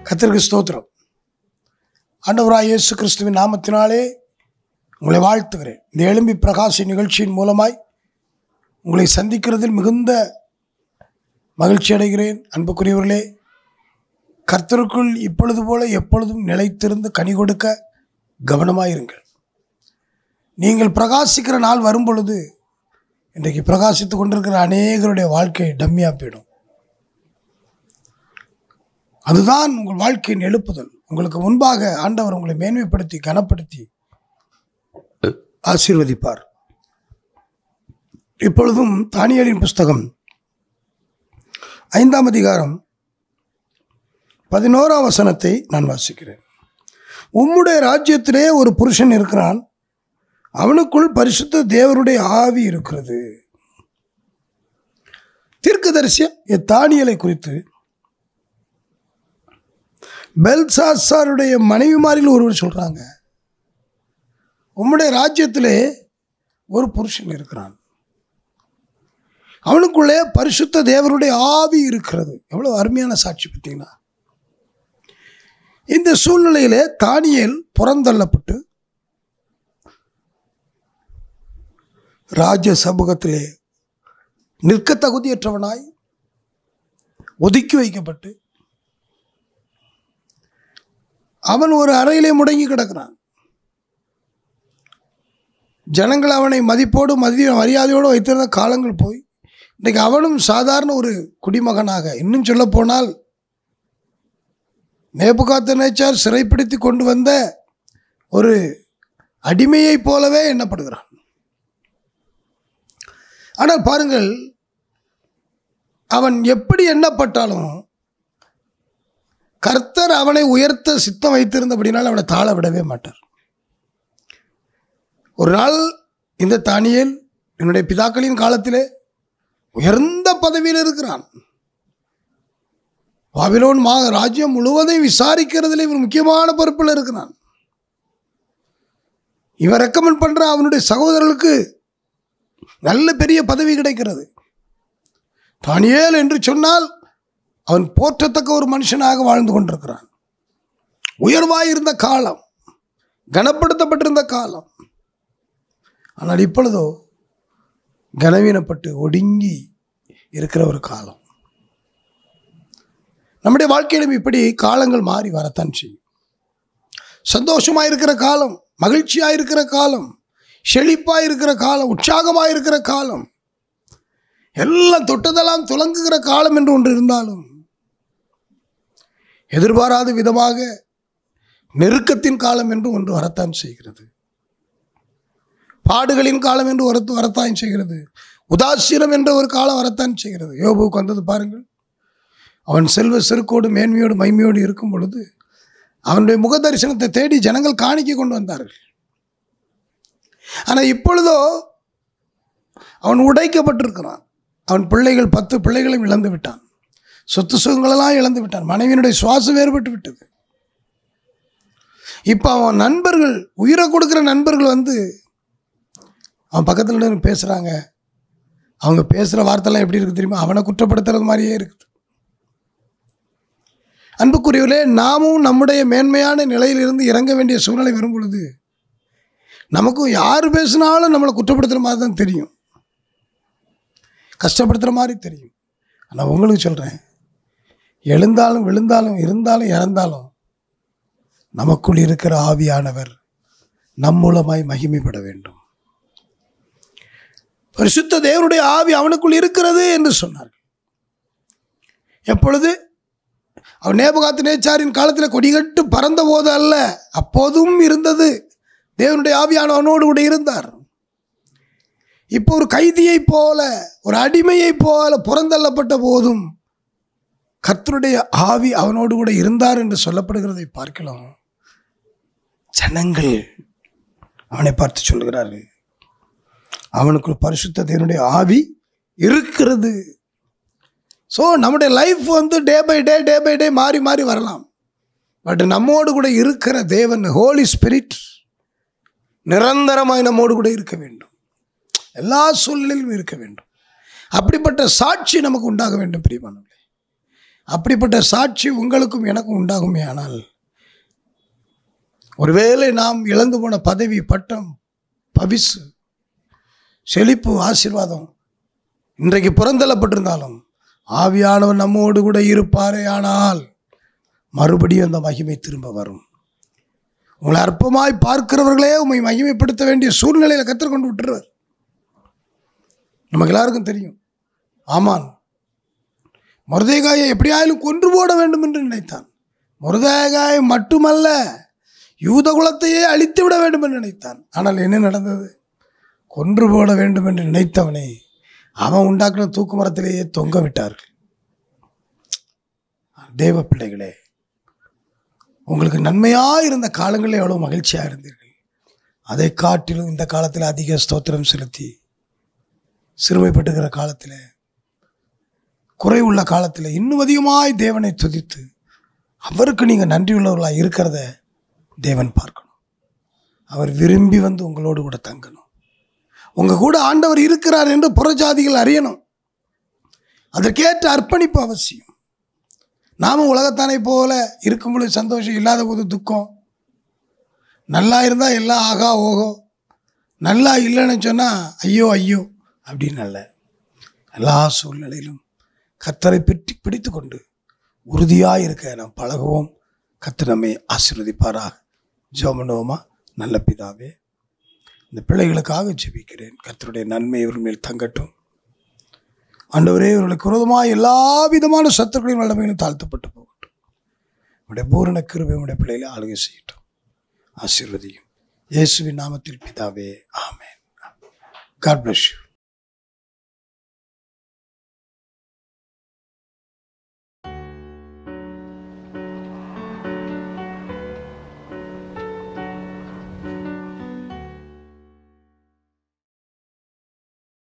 கத்திற்கு ஸ்தோத்திரம் ஆண்டவராய் இயேசு கிறிஸ்துவின் நாமத்தினாலே உங்களை வாழ்த்துகிறேன் இந்த எலும்பி பிரகாசி நிகழ்ச்சியின் மூலமாய் உங்களை சந்திக்கிறதில் மிகுந்த மகிழ்ச்சி அடைகிறேன் அன்புக்குரியவர்களே கர்த்தருக்குள் இப்பொழுது போல எப்பொழுதும் நிலைத்திருந்து கனி கொடுக்க கவனமாயிருங்கள் நீங்கள் பிரகாசிக்கிற நாள் வரும் பொழுது இன்றைக்கு பிரகாசித்து கொண்டிருக்கிற அநேகருடைய வாழ்க்கை டம்மியாக போயிடும் அதுதான் உங்கள் வாழ்க்கையின் எழுப்புதல் உங்களுக்கு முன்பாக ஆண்டவர் உங்களை மேன்மைப்படுத்தி கனப்படுத்தி ஆசீர்வதிப்பார் இப்பொழுதும் தானியலின் புஸ்தகம் ஐந்தாம் அதிகாரம் பதினோராம் வசனத்தை நான் வாசிக்கிறேன் உம்முடைய ராஜ்யத்திலே ஒரு புருஷன் இருக்கிறான் அவனுக்குள் பரிசுத்த தேவருடைய ஆவி இருக்கிறது தீர்க்கதரிசிய தானியலை குறித்து பெல்சாசாருடைய மனைவிமாரில் ஒருவர் சொல்றாங்க உம்முடைய ராஜ்யத்திலே ஒரு புருஷன் இருக்கிறான் அவனுக்குள்ளே பரிசுத்த தேவருடைய ஆவி இருக்கிறது எவ்வளவு அருமையான சாட்சி பார்த்தீங்கன்னா இந்த சூழ்நிலையிலே தானியேல் புறந்தள்ளப்பட்டு ராஜ்ய சமூகத்திலே நிற்க தகுதியற்றவனாய் ஒதுக்கி வைக்கப்பட்டு அவன் ஒரு அறையிலே முடங்கி கிடக்கிறான் ஜனங்கள் அவனை மதிப்போடு மதிய மரியாதையோடு வைத்திருந்த காலங்கள் போய் இன்றைக்கு அவனும் சாதாரண ஒரு குடிமகனாக இன்னும் சொல்ல போனால் நேபுகாத்த நேச்சார் சிறைப்பிடித்து கொண்டு வந்த ஒரு அடிமையைப் போலவே எண்ணப்படுகிறான் ஆனால் பாருங்கள் அவன் எப்படி எண்ணப்பட்டாலும் கர்த்தர் அவனை உயர்த்த சித்தம் வைத்திருந்தபடினால் அவனை தாழ விடவே மாட்டார் ஒரு நாள் இந்த தானியேல் என்னுடைய பிதாக்களின் காலத்திலே உயர்ந்த பதவியில் இருக்கிறான் பாபிலோன் மா ராஜ்யம் முழுவதையும் விசாரிக்கிறதுல இவன் முக்கியமான பொறுப்பில் இருக்கிறான் இவன் ரெக்கமெண்ட் பண்ற அவனுடைய சகோதரர்களுக்கு நல்ல பெரிய பதவி கிடைக்கிறது தானியேல் என்று சொன்னால் அவன் போற்றத்தக்க ஒரு மனுஷனாக வாழ்ந்து கொண்டிருக்கிறான் உயர்வாயிருந்த காலம் கனப்படுத்தப்பட்டிருந்த காலம் ஆனால் இப்பொழுதோ கனவீனப்பட்டு ஒடுங்கி இருக்கிற ஒரு காலம் நம்முடைய வாழ்க்கையிலும் இப்படி காலங்கள் மாறி வரத்தான் செய்யும் சந்தோஷமாக இருக்கிற காலம் மகிழ்ச்சியாக இருக்கிற காலம் செழிப்பாக இருக்கிற காலம் உற்சாகமாக இருக்கிற காலம் எல்லாம் தொட்டதெல்லாம் துலங்குகிற காலம் என்று ஒன்று இருந்தாலும் எதிர்பாராத விதமாக நெருக்கத்தின் காலம் என்று ஒன்று வரத்தான் செய்கிறது பாடுகளின் காலம் என்று வரத்து வரத்தான் செய்கிறது உதாசீனம் என்ற ஒரு காலம் வரத்தான் செய்கிறது யோபுவுக்கு வந்தது பாருங்கள் அவன் செல்வ செருக்கோடு மேன்மையோடு மைமையோடு இருக்கும் பொழுது அவனுடைய முக தரிசனத்தை தேடி ஜனங்கள் காணிக்க கொண்டு வந்தார்கள் ஆனால் இப்பொழுதோ அவன் உடைக்கப்பட்டிருக்கிறான் அவன் பிள்ளைகள் பத்து பிள்ளைகளையும் இழந்து விட்டான் சொத்து சுகங்களெல்லாம் இழந்து விட்டான் மனைவியினுடைய சுவாசம் வேறுபட்டு விட்டது இப்போ அவன் நண்பர்கள் உயிரை கொடுக்குற நண்பர்கள் வந்து அவன் பக்கத்தில் நின்று பேசுகிறாங்க அவங்க பேசுகிற வார்த்தைலாம் எப்படி இருக்குது தெரியுமா அவனை குற்றப்படுத்துறது மாதிரியே இருக்குது அன்புக்குரியவர்களே நாமும் நம்முடைய மேன்மையான நிலையிலிருந்து இறங்க வேண்டிய சூழ்நிலை வரும் பொழுது நமக்கும் யார் பேசினாலும் நம்மளை குற்றப்படுத்துகிற மாதிரி தான் தெரியும் கஷ்டப்படுத்துகிற மாதிரி தெரியும் ஆனால் உங்களுக்கு சொல்கிறேன் எழுந்தாலும் விழுந்தாலும் இருந்தாலும் இறந்தாலும் நமக்குள் இருக்கிற ஆவியானவர் நம் மூலமாய் மகிமைப்பட வேண்டும் பரிசுத்த தேவனுடைய ஆவி அவனுக்குள் இருக்கிறது என்று சொன்னார்கள் எப்பொழுது அவன் நேபகாத்து நேச்சாரின் காலத்தில் கொடிகட்டு பறந்த போது அல்ல அப்போதும் இருந்தது தேவனுடைய ஆவியானவனோடு கூட இருந்தார் இப்போ ஒரு கைதியைப் போல ஒரு அடிமையைப் போல புறந்தள்ளப்பட்ட போதும் கர்த்தருடைய ஆவி அவனோடு கூட இருந்தார் என்று சொல்லப்படுகிறதை பார்க்கலாம் ஜனங்கள் அவனை பார்த்து சொல்லுகிறார்கள் அவனுக்குள் பரிசுத்த தேவனுடைய ஆவி இருக்கிறது ஸோ நம்முடைய லைஃப் வந்து day by day day by day மாறி மாறி வரலாம் பட் நம்மோடு கூட இருக்கிற தேவன் ஹோலி ஸ்பிரிட் நிரந்தரமாய் நம்மோடு கூட இருக்க வேண்டும் எல்லா சூழ்நிலையிலும் இருக்க வேண்டும் அப்படிப்பட்ட சாட்சி நமக்கு உண்டாக வேண்டும் பிரியமானவர்களே அப்படிப்பட்ட சாட்சி உங்களுக்கும் எனக்கும் உண்டாகுமே ஆனால் ஒருவேளை நாம் இழந்து போன பதவி பட்டம் பவிசு செழிப்பு ஆசீர்வாதம் இன்றைக்கு புறந்தள்ளப்பட்டிருந்தாலும் ஆவியானவர் நம்மோடு கூட இருப்பாரே ஆனால் மறுபடியும் அந்த மகிமை திரும்ப வரும் உங்களை அற்பமாய் பார்க்கிறவர்களே உண்மை மகிமைப்படுத்த வேண்டிய சூழ்நிலையில் கற்றுக்கொண்டு விட்டுருவார் நமக்கு எல்லாருக்கும் தெரியும் ஆமான் முருதேகாயை எப்படியாயிலும் கொன்று போட வேண்டும் என்று நினைத்தான் முருதேகாயை மட்டுமல்ல யூத குலத்தையே அழித்து விட வேண்டும் என்று நினைத்தான் ஆனால் என்ன நடந்தது கொன்று போட வேண்டும் என்று நினைத்தவனை அவன் உண்டாக்கின தூக்கு மரத்திலேயே தொங்க விட்டார்கள் தேவ பிள்ளைகளே உங்களுக்கு நன்மையாக இருந்த காலங்களில் எவ்வளோ மகிழ்ச்சியாக இருந்தீர்கள் அதை காட்டிலும் இந்த காலத்தில் அதிக ஸ்தோத்திரம் செலுத்தி சிறுமைப்பட்டுகிற காலத்தில் குறைவுள்ள காலத்தில் இன்னும் அதிகமாய் தேவனை துதித்து அவருக்கு நீங்கள் நன்றியுள்ளவர்களாக இருக்கிறத தேவன் பார்க்கணும் அவர் விரும்பி வந்து உங்களோடு கூட தங்கணும் உங்கள் கூட ஆண்டவர் இருக்கிறார் என்று புறஜாதிகள் அறியணும் அதற்கேற்ற அர்ப்பணிப்பு அவசியம் நாமும் உலகத்தானை போல இருக்கும் பொழுது சந்தோஷம் இல்லாத போது துக்கம் நல்லா இருந்தால் எல்லாம் ஆகா ஓகோ நல்லா இல்லைன்னு சொன்னால் ஐயோ ஐயோ அப்படின்னு அல்ல எல்லா சூழ்நிலையிலும் கத்தரை பிடி பிடித்து கொண்டு உறுதியாக இருக்க நாம் பழகுவோம் கத்து நம்மை ஆசீர்வதிப்பாராக ஜோமனோமா நல்ல பிதாவே இந்த பிள்ளைகளுக்காக ஜெபிக்கிறேன் கர்த்தருடைய நன்மை இவர்கள் மேல் தங்கட்டும் ஆண்டவரே இவர்களுக்கு விரோதமாக எல்லா விதமான சத்துக்களையும் வல்லமைகளும் தாழ்த்தப்பட்டு போகட்டும் உடைய பூரண கிருபை உடைய பிள்ளைகளை ஆளுகை செய்யட்டும் ஆசீர்வதியும் இயேசுவின் நாமத்தில் பிதாவே ஆமென் காட் bless you